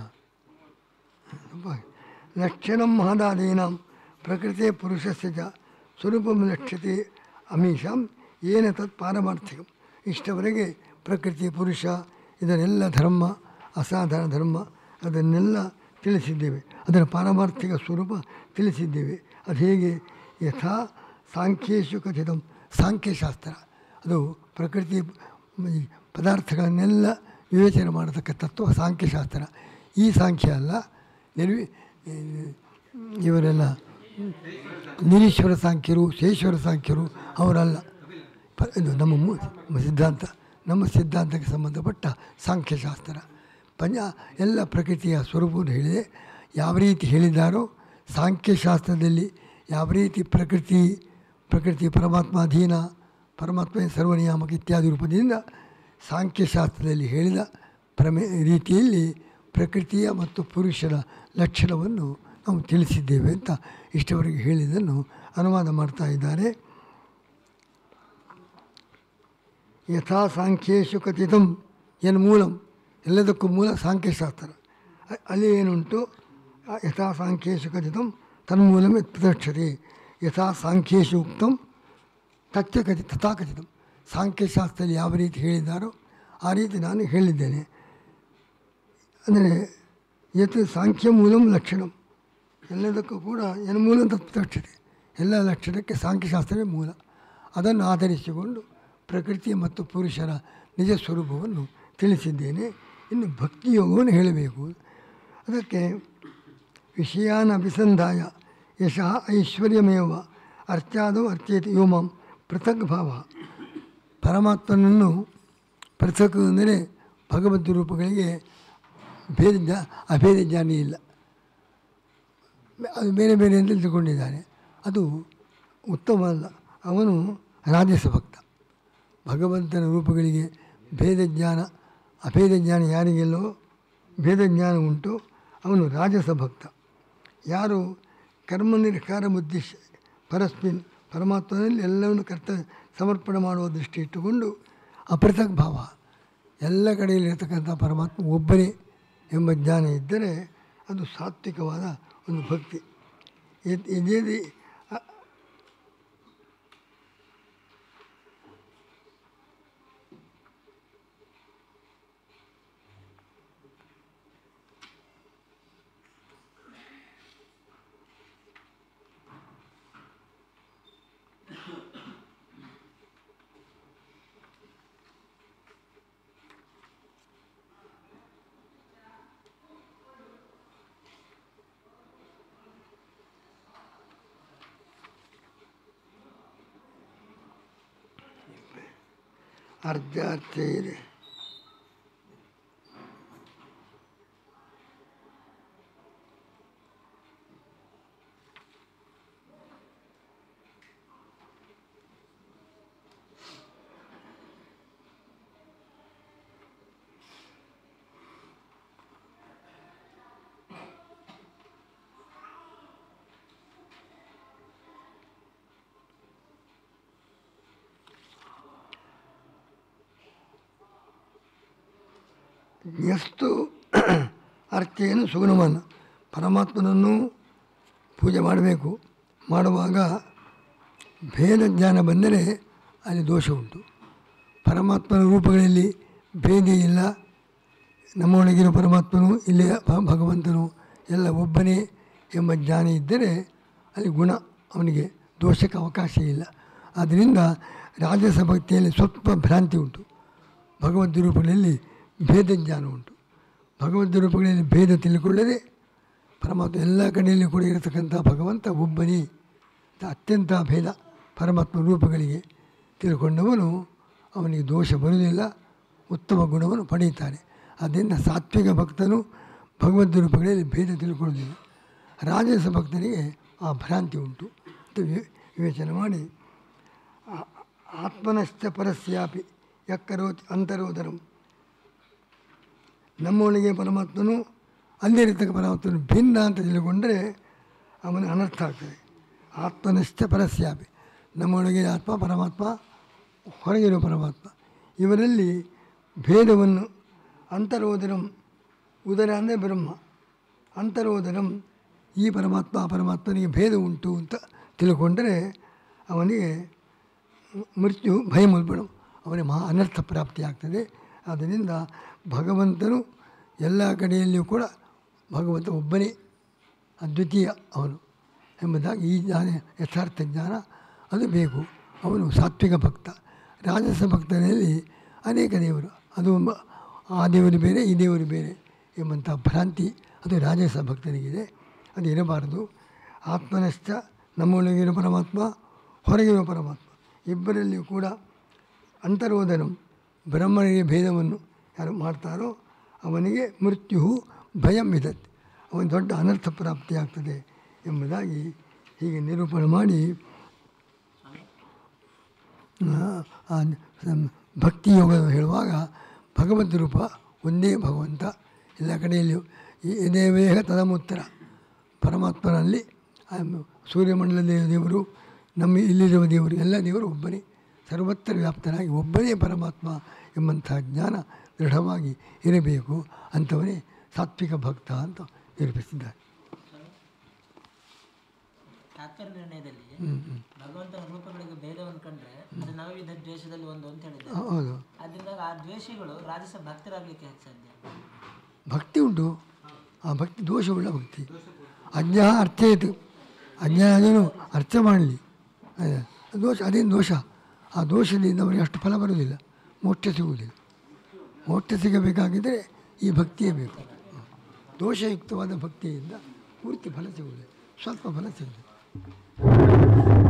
ತುಂಬ ಲಕ್ಷಣಂ ಮಹದಾದೀನಾಂ ಪ್ರಕೃತಿ ಪುರುಷಸ್ಯ ಚ ಸ್ವರೂಪಂ ಲಕ್ಷ್ಯತೆ ಅಮೀಷಾಂ ಏನ ತತ್ ಪಾರಮಾರ್ಥಿಕಂ ಇಷ್ಟವರೆಗೆ ಪ್ರಕೃತಿ ಪುರುಷ ಇದನ್ನೆಲ್ಲ ಧರ್ಮ ಅಸಾಧಾರಣ ಧರ್ಮ ಅದನ್ನೆಲ್ಲ ತಿಳಿಸಿದ್ದೇವೆ ಅದರ ಪಾರಮಾರ್ಥಿಕ ಸ್ವರೂಪ ತಿಳಿಸಿದ್ದೇವೆ ಅದು ಹೇಗೆ ಯಥಾ ಸಾಂಖ್ಯೇಶು ಕಥಿತಂ ಸಾಂಖ್ಯಶಾಸ್ತ್ರ ಅದು ಪ್ರಕೃತಿ ಈ ಪದಾರ್ಥಗಳನ್ನೆಲ್ಲ ವಿವೇಚನೆ ಮಾಡತಕ್ಕ ತತ್ವ ಸಾಂಖ್ಯಶಾಸ್ತ್ರ ಈ ಸಾಂಖ್ಯ ಅಲ್ಲ ನಿರ್ವಿ ಇವರೆಲ್ಲ ನಿರೀಶ್ವರ ಸಾಂಖ್ಯರು ಶೇಶ್ವರ ಸಾಂಖ್ಯರು ಅವರಲ್ಲ ಪ ಇದು ನಮ್ಮ ಮೂ ನಮ್ಮ ಸಿದ್ಧಾಂತ ನಮ್ಮ ಸಿದ್ಧಾಂತಕ್ಕೆ ಸಂಬಂಧಪಟ್ಟ ಸಾಂಖ್ಯಶಾಸ್ತ್ರ ಪಂಚ ಎಲ್ಲ ಪ್ರಕೃತಿಯ ಸ್ವರೂಪವನ್ನು ಹೇಳಿದೆ ಯಾವ ರೀತಿ ಹೇಳಿದ್ದಾರೋ ಸಾಂಖ್ಯಶಾಸ್ತ್ರದಲ್ಲಿ ಯಾವ ರೀತಿ ಪ್ರಕೃತಿ ಪ್ರಕೃತಿ ಪರಮಾತ್ಮ ಅಧೀನ ಪರಮಾತ್ಮ ಸರ್ವನಿಯಾಮಕ ಇತ್ಯಾದಿ ರೂಪದಿಂದ ಸಾಂಖ್ಯಶಾಸ್ತ್ರದಲ್ಲಿ ಹೇಳಿದ ಪ್ರಮೇ ರೀತಿಯಲ್ಲಿ ಪ್ರಕೃತಿಯ ಮತ್ತು ಪುರುಷರ ಲಕ್ಷಣವನ್ನು ನಾವು ತಿಳಿಸಿದ್ದೇವೆ ಅಂತ ಇಷ್ಟವರೆಗೆ ಹೇಳಿದ್ದನ್ನು ಅನುವಾದ ಮಾಡ್ತಾ ಇದ್ದಾರೆ ಯಥಾ ಸಾಂಖ್ಯೇಶು ಕಥಿತಂ ಏನು ಮೂಲಂ ಎಲ್ಲದಕ್ಕೂ ಮೂಲ ಸಾಂಖ್ಯಶಾಸ್ತ್ರ ಅ- ಅಲ್ಲಿ ಏನುಂಟು ಆ ಯಥಾ ಸಾಂಖ್ಯೇಶು ಕಥಿತಂ ತನ್ಮೂಲಮೇ ಪ್ರದಕ್ಷತೆ ಯಥಾ ಸಾಂಖ್ಯೇಶು ಉಕ್ತಂ ತಚ್ಚ ಕಥಿ ತಥಾ ಕಥಿತಂ ಸಾಂಖ್ಯಶಾಸ್ತ್ರದಲ್ಲಿ ಯಾವ ರೀತಿ ಹೇಳಿದ್ದಾರೋ ಆ ರೀತಿ ನಾನು ಹೇಳಿದ್ದೇನೆ ಅಂದರೆ ಯತ್ ಸಾಂಖ್ಯ ಮೂಲಂ ಲಕ್ಷಣಂ ಎಲ್ಲದಕ್ಕೂ ಕೂಡ ಏನು ಮೂಲ ಅಂತ ಪ್ರದಕ್ಷತೆ ಎಲ್ಲ ಲಕ್ಷಣಕ್ಕೆ ಸಾಂಖ್ಯಶಾಸ್ತ್ರವೇ ಮೂಲ ಅದನ್ನು ಆಧರಿಸಿಕೊಂಡು ಪ್ರಕೃತಿ ಮತ್ತು ಪುರುಷರ ನಿಜ ಸ್ವರೂಪವನ್ನು ತಿಳಿಸಿದ್ದೇನೆ ಇನ್ನು ಭಕ್ತಿಯೋಗವನ್ನು ಹೇಳಬೇಕು ಅದಕ್ಕೆ ವಿಷಯಾನ ಅಭಿಸಂಧಾಯ ಯಶಃ ಐಶ್ವರ್ಯಮೇವ ಅರ್ಚಾದವು ಅರ್ಚೇತಿ ಯೋಮಾಂ ಪೃಥಕ್ ಭಾವ ಪರಮಾತ್ಮನನ್ನು ಪೃಥಕ್ ಅಂದರೆ ಭಗವದ್ ರೂಪಗಳಿಗೆ ಭೇದ ಜ್ಞಾ ಅಭೇದ ಜ್ಞಾನ ಇಲ್ಲ ಅದು ಬೇರೆ ಬೇರೆ ಅಂತ ತಿಳ್ಕೊಂಡಿದ್ದಾನೆ ಅದು ಉತ್ತಮ ಅಲ್ಲ ಅವನು ರಾಜಸ ಭಕ್ತ ಭಗವಂತನ ರೂಪಗಳಿಗೆ ಭೇದ ಜ್ಞಾನ ಅಭೇದ ಜ್ಞಾನ ಯಾರಿಗೆಲ್ಲೋ ಭೇದ ಜ್ಞಾನ ಉಂಟು ಅವನು ರಾಜಸ ಭಕ್ತ ಯಾರು ಕರ್ಮ ನಿರ್ಕಾರ ಉದ್ದೇಶ ಪರಸ್ಮಿನ್ ಪರಮಾತ್ಮನಲ್ಲಿ ಎಲ್ಲವನ್ನು ಕರ್ತ ಸಮರ್ಪಣೆ ಮಾಡುವ ದೃಷ್ಟಿ ಇಟ್ಟುಕೊಂಡು ಅಪೃಥಕ್ ಭಾವ ಎಲ್ಲ ಕಡೆಯಲ್ಲಿರ್ತಕ್ಕಂಥ ಪರಮಾತ್ಮ ಒಬ್ಬನೇ ಎಂಬ ಜ್ಞಾನ ಇದ್ದರೆ ಅದು ಸಾತ್ವಿಕವಾದ ಒಂದು ಭಕ್ತಿ ಇದ್- ಇದೇ ರೀ- ಅ- ಅರ್ಧ ಅರ್ಥ ಇದೆ ಎಷ್ಟು ಅರ್ಚೆಯನ್ನು ಸುಗುಣಮಾನ ಪರಮಾತ್ಮನನ್ನು ಪೂಜೆ ಮಾಡಬೇಕು ಮಾಡುವಾಗ ಭೇದ ಜ್ಞಾನ ಬಂದರೆ ಅಲ್ಲಿ ದೋಷ ಉಂಟು ಪರಮಾತ್ಮನ ರೂಪಗಳಲ್ಲಿ ಭೇದ ಇಲ್ಲ ನಮ್ಮೊಳಗಿರೋ ಪರಮಾತ್ಮನು ಇಲ್ಲಿ ಭ- ಭಗವಂತನು ಎಲ್ಲ ಒಬ್ಬನೇ ಎಂಬ ಜ್ಞಾನ ಇದ್ದರೆ ಅಲ್ಲಿ ಗುಣ ಅವನಿಗೆ ದೋಷಕ್ಕೆ ಅವಕಾಶ ಇಲ್ಲ ಆದ್ದರಿಂದ ರಾಜಸ ಭಕ್ತಿಯಲ್ಲಿ ಸ್ವಲ್ಪ ಭ್ರಾಂತಿ ಉಂಟು ಭಗವಂತ ರೂಪಗಳಲ್ಲಿ ಭೇದ ಜ್ಞಾನ ಉಂಟು ಭಗವಂತ ರೂಪಗಳಲ್ಲಿ ಭೇದ ತಿಳ್ಕೊಳ್ಳದೆ ಪರಮಾತ್ಮ ಎಲ್ಲ ಕಡೆಯಲ್ಲಿ ಕೂಡ ಇರತಕ್ಕಂಥ ಭಗವಂತ ಒಬ್ಬನೇ ಅಂತ ಅತ್ಯಂತ ಭೇದ ಪರಮಾತ್ಮ ರೂಪಗಳಿಗೆ ತಿಳ್ಕೊಂಡವನು ಅವನಿಗೆ ದೋಷ ಬರುವುದಿಲ್ಲ ಉತ್ತಮ ಗುಣವನ್ನು ಪಡೆಯುತ್ತಾನೆ ಆದ್ದರಿಂದ ಸಾತ್ವಿಕ ಭಕ್ತನು ಭಗವಂತ ರೂಪಗಳಲ್ಲಿ ಭೇದ ತಿಳ್ಕೊಳ್ಳೋದಿಲ್ಲ ರಾಜಸ ಭಕ್ತನಿಗೆ ಆ ಭ್ರಾಂತಿ ಉಂಟು ಅಂತ ವಿ- ವಿವೇಚನೆ ಮಾಡಿ ಆ- ಆತ್ಮನಶ್ಚ ಪರಸ್ಯಾಪಿ ಯಕ್ಕರೋತಿ ಅಂತರೋದರಂ ನಮ್ಮೊಳಗೆ ಪರಮಾತ್ಮನು ಅಲ್ಲಿರತಕ್ಕ ಪರಮಾತ್ಮನು ಭಿನ್ನ ಅಂತ ತಿಳ್ಕೊಂಡ್ರೆ ಅವನ ಅನರ್ಥ ಆಗ್ತದೆ ಆತ್ಮನಶ್ಚ ಪರಸ್ಯಾಪಿ ನಮ್ಮೊಳಗೆ ಆತ್ಮ ಪರಮಾತ್ಮ ಹೊರಗಿರೋ ಪರಮಾತ್ಮ ಇವರಲ್ಲಿ ಭೇದವನ್ನು ಅಂತರೋದರಂ ಉದರ ಅಂದರೆ ಬ್ರಹ್ಮ ಅಂತರೋದರಂ ಈ ಪರಮಾತ್ಮ ಆ ಪರಮಾತ್ಮನಿಗೆ ಭೇದ ಉಂಟು ಅಂತ ತಿಳ್ಕೊಂಡರೆ ಅವನಿಗೆ ಮೃತ್ಯು ಭಯ ಮುಲ್ಪಡು ಅವನಿಗೆ ಮಹಾ ಅನರ್ಥ ಪ್ರಾಪ್ತಿಯಾಗ್ತದೆ ಆದ್ದರಿಂದ ಭಗವಂತನು ಎಲ್ಲ ಕಡೆಯಲ್ಲಿಯೂ ಕೂಡ ಭಗವಂತ ಒಬ್ಬನೇ ಅದ್ವಿತೀಯ ಅವನು ಎಂಬುದಾಗಿ ಈ ಜ್ಞಾನ ಯಥಾರ್ಥ ಜ್ಞಾನ ಅದು ಬೇಕು ಅವನು ಸಾತ್ವಿಕ ಭಕ್ತ ರಾಜಸ ಭಕ್ತನಲ್ಲಿ ಅನೇಕ ದೇವರು ಅದು ಮ- ಆ ದೇವರು ಬೇರೆ ಈ ದೇವರು ಬೇರೆ ಎಂಬಂಥ ಭ್ರಾಂತಿ ಅದು ರಾಜಸ ಭಕ್ತನಿಗಿದೆ ಅದು ಇರಬಾರದು ಆತ್ಮನಶ್ಚ ನಮ್ಮೊಳಗಿರೋ ಪರಮಾತ್ಮ ಹೊರಗಿರೋ ಪರಮಾತ್ಮ ಇಬ್ಬರಲ್ಲಿಯೂ ಕೂಡ ಅಂತರೋದರಂ ಬ್ರಹ್ಮನಿಗೆ ಭೇದವನ್ನು ಯಾರು ಮಾಡ್ತಾರೋ ಅವನಿಗೆ ಮೃತ್ಯು ಭಯಂ ವಿದತ್ ಅವನ ದೊಡ್ಡ ಅನರ್ಥ ಪ್ರಾಪ್ತಿಯಾಗ್ತದೆ ಎಂಬುದಾಗಿ ಹೀಗೆ ನಿರೂಪಣೆ ಮಾಡಿ ಆ, ಆ ಸಂ- ಭಕ್ತಿ ಯೋಗ ಹೇಳುವಾಗ ಭಗವಂತ ರೂಪ ಒಂದೇ ಭಗವಂತ ಎಲ್ಲ ಕಡೆಯಲ್ಲಿಯೂ ಈ ಇದೇ ವೇಗ ತದಮುತ್ತರ ಪರಮಾತ್ಮನಲ್ಲಿ ಆ ಸೂರ್ಯಮಂಡಲದ ದೇವರು ನಮ್ಮ ಇಲ್ಲಿರುವ ದೇವರು ಎಲ್ಲ ದೇವರು ಒಬ್ಬನೇ ಸರ್ವತ್ರ ವ್ಯಾಪ್ತನಾಗಿ ಒಬ್ಬನೇ ಪರಮಾತ್ಮ ಎಂಬಂಥ ಜ್ಞಾನ ದೃಢವಾಗಿ ಇರಬೇಕು ಅಂಥವನೇ ಸಾತ್ವಿಕ ಭಕ್ತ ಅಂತ ನಿರೂಪಿಸಿದ್ದಾರೆ ತಾತ್ಪರ್ಯ ನಿರ್ಣಯದಲ್ಲಿ ಹ್ಮ್, ಹ್ಮ್. ಭಗವಂತನ ರೂಪಗಳಿಗೆ ಭೇದವನ್ನು ಕಂಡ್ರೆ ಅದು ನವವಿಧ ದ್ವೇಷದಲ್ಲಿ ಒಂದು ಅಂತ ಹೇಳಿದ್ದಾರೆ ಹೌದು ಅದರಿಂದ ಆ ದ್ವೇಷಿಗಳು ರಾಜಸ ಭಕ್ತರಾಗಲಿಕ್ಕೆ ಹೇಗೆ ಸಾಧ್ಯ ಭಕ್ತಿ ಉಂಟು ಆ ಭಕ್ತಿ ದೋಷವುಳ್ಳ ಭಕ್ತಿ ಅಜ್ಞಾ ಅರ್ಥೇತು ಅಜ್ಞಾನನು ಅರ್ಥ ಮಾಡಲಿ ದೋಷ ಅದೇನು ದೋಷ ಆ ದೋಷದಿಂದ ಅವರಿಗೆ ಅಷ್ಟು ಫಲ ಬರುವುದಿಲ್ಲ ಮೋಕ್ಷ ಸಿಗುವುದಿಲ್ಲ ಮೋಕ್ಷ ಸಿಗಬೇಕಾಗಿದ್ದರೆ ಈ ಭಕ್ತಿಯೇ ಬೇಕು ದೋಷಯುಕ್ತವಾದ ಭಕ್ತಿಯಿಂದ ಪೂರ್ತಿ ಫಲ ಸಿಗುವುದಿಲ್ಲ ಸ್ವಲ್ಪ ಫಲ ಸಿಗುತ್ತದೆ